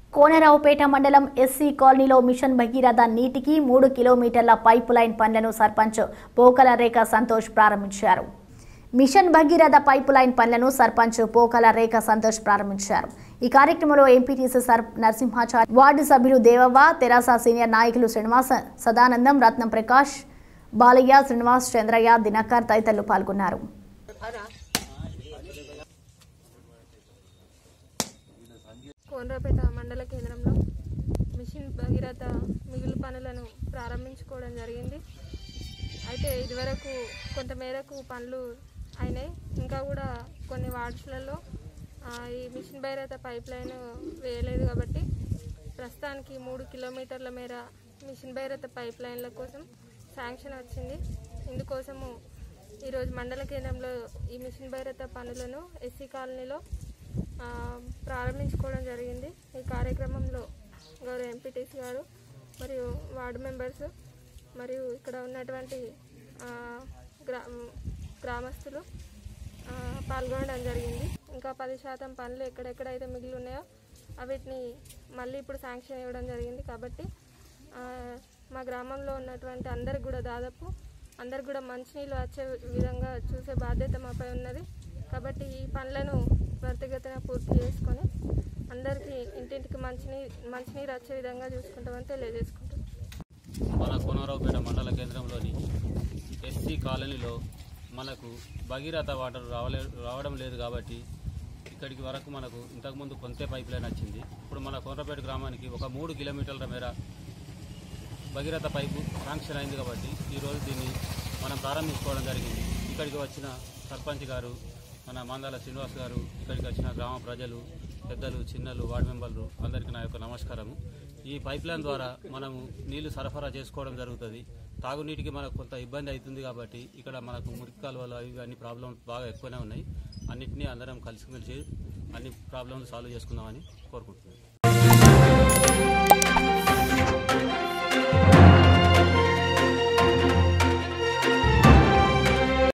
కోనరావుపేట మండలం ఎస్సీ కాలనీలో మిషన్ భగీరథ నీటికి మూడు కిలోమీటర్ల పైప్ లైన్ పనులను సర్పంచ్ పోకల రేఖ సంతోష్ ప్రారంభించారు మిషన్ భగీరథ పైప్ లైన్ పనులను సర్పంచ్ పోకల రేఖ సంతోష్ ప్రారంభించారు ఈ కార్యక్రమంలో ఎంపీటీసీ సర్ నరసింహాచారి వార్డు సభ్యులు దేవవ్వ తెరాస సీనియర్ నాయకులు శ్రీనివాస సదానందం రత్నం ప్రకాష్ బాలయ్య శ్రీనివాస్ చంద్రయ్య దినకర్ తదితరులు పాల్గొన్నారు కోనరాపేట మండల కేంద్రంలో మిషన్ భగీరథ మిగులు పనులను ప్రారంభించుకోవడం జరిగింది అయితే ఇదివరకు కొంత మేరకు పనులు అయినాయి ఇంకా కూడా కొన్ని వార్డ్స్లలో ఆ, ఈ మిషన్ భగీరథ పైప్ లైన్ వేయలేదు కాబట్టి ప్రస్తుతానికి మూడు కిలోమీటర్ల మేర మిషన్ భగీరథ పైప్ లైన్ల కోసం శాంక్షన్ వచ్చింది ఇందుకోసము ఈరోజు మండల కేంద్రంలో ఈ మిషన్ భగీరథ పనులను ఎస్సీ కాలనీలో ఆ, ప్రారంభించుకోవడం జరిగింది ఈ కార్యక్రమంలో గౌరవ ఎంపీటీసీ గారు మరియు వార్డు మెంబర్స్ మరియు ఇక్కడ ఉన్నటువంటి ఆ, గ్రా గ్రామస్తులు ఆ, పాల్గొనడం జరిగింది ఇంకా పది శాతం పనులు ఎక్కడెక్కడైతే మిగిలి ఉన్నాయో అవిటిని మళ్ళీ ఇప్పుడు శాంక్షన్ ఇవ్వడం జరిగింది కాబట్టి ఆ, మా గ్రామంలో ఉన్నటువంటి అందరికి కూడా దాదాపు అందరికి కూడా మంచినీళ్ళు వచ్చే విధంగా చూసే బాధ్యత మాపై ఉన్నది కాబట్టి ఈ పనులను త్వరితగతిన పూర్తి చేసుకొని అందరికీ ఇంటింటికి మంచినీరు మంచినీరు వచ్చే విధంగా చూసుకుంటామని తెలియజేసుకుంటున్నాం మన కోనరావుపేట మండల కేంద్రంలోని ఎస్సీ కాలనీలో మనకు భగీరథ వాటర్ రావలే రావడం లేదు కాబట్టి ఇక్కడికి వరకు మనకు ఇంతకుముందు కొంతే పైప్ లైన్ వచ్చింది ఇప్పుడు మన కోనరావుపేట గ్రామానికి ఒక మూడు కిలోమీటర్ల మేర భగీరథ పైపు శాంక్షన్ అయింది కాబట్టి ఈరోజు దీన్ని మనం ప్రారంభించుకోవడం జరిగింది ఇక్కడికి వచ్చిన సర్పంచ్ గారు మన మాందాల శ్రీనివాస్ గారు ఇక్కడికి వచ్చిన గ్రామ ప్రజలు పెద్దలు చిన్నలు వార్డు మెంబర్లు అందరికీ నా యొక్క నమస్కారము ఈ పైప్ లైన్ ద్వారా మనము నీళ్లు సరఫరా చేసుకోవడం జరుగుతుంది తాగునీటికి మనకు కొంత ఇబ్బంది అవుతుంది కాబట్టి ఇక్కడ మనకు మురికి కాలువలు అవి ఇవి అన్ని ప్రాబ్లమ్స్ బాగా ఎక్కువనే ఉన్నాయి అన్నింటినీ అందరం కలిసిమెలిసి అన్ని ప్రాబ్లమ్స్ సాల్వ్ చేసుకుందామని కోరుకుంటున్నాను